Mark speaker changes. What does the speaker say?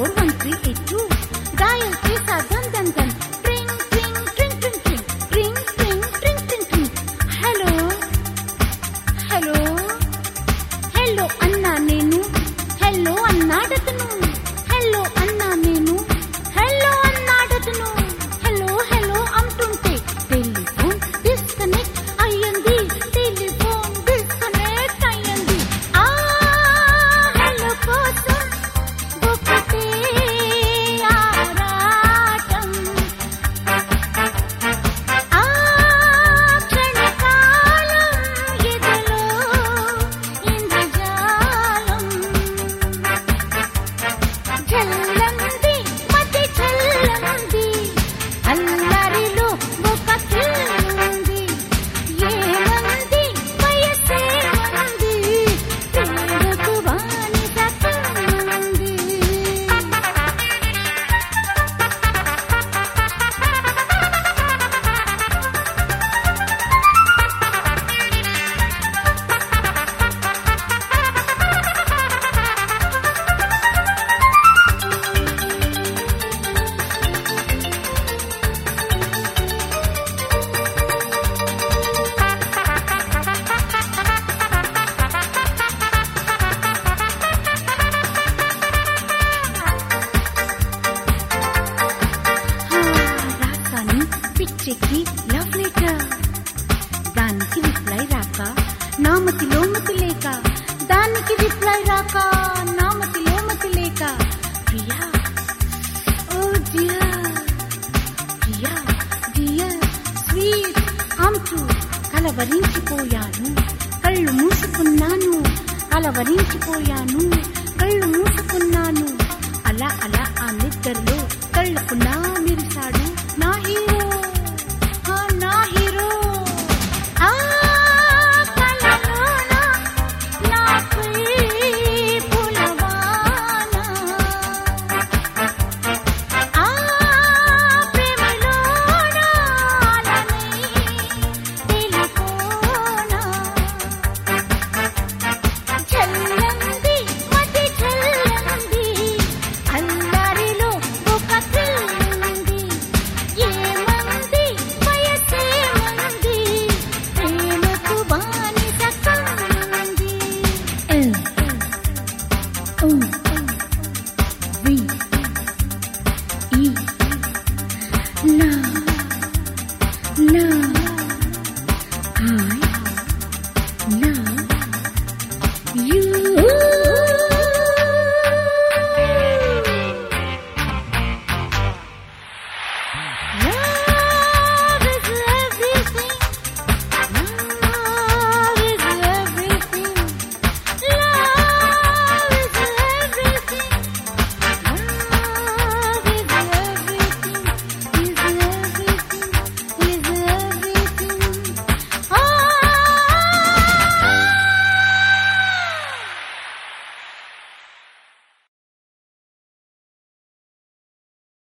Speaker 1: four one three eight two dial చేసా దన్ దన్ దన్ ట్రింగ్ ట్రింగ్ ట్రింగ్ ట్రింగ్ ట్రింగ్ ట్రింగ్ ట్రింగ్ ట్రింగ్ ట్రింగ్ ట్రింగ్ హలో హలో హలో అన్నా నేను హలో అన్నాడతను హలో అన్నా నేను హలో అన్నాడతను హలో హలో అంటుంటే టెలిఫోన్ డిస్కనెక్ట్ అయ్యింది టెలిఫోన్ డిస్కనెక్ట్ అయ్యింది ఆ హలో కోసం ఒకటే ఆరాటం ఆ క్షణకాలం ఎదలో ఇంద్రజాలం చల్లంది మతి చల్లంది అల్లరిలో ఒక చెల్లుంది ఏమంది వయసేమంది తేడుకు బానిస కమ్మంది రాకాని పిచ్చెక్కి లవ్ లెటర్ దానికి రిప్లై రాక నామతి లోమతి లేక దానికి రిప్లై రాక నామతి లోమతి లేక ప్రియా ఓ డియర్ ప్రియా డియర్ స్వీట్ అంటూ కలవరించిపోయాను కళ్ళు మూసుకున్నాను కలవరించిపోయాను కళ్ళు మూసుకున్నాను అలా అలా ఆ నిద్రలో కళ్ళకు నా మెరిశాడు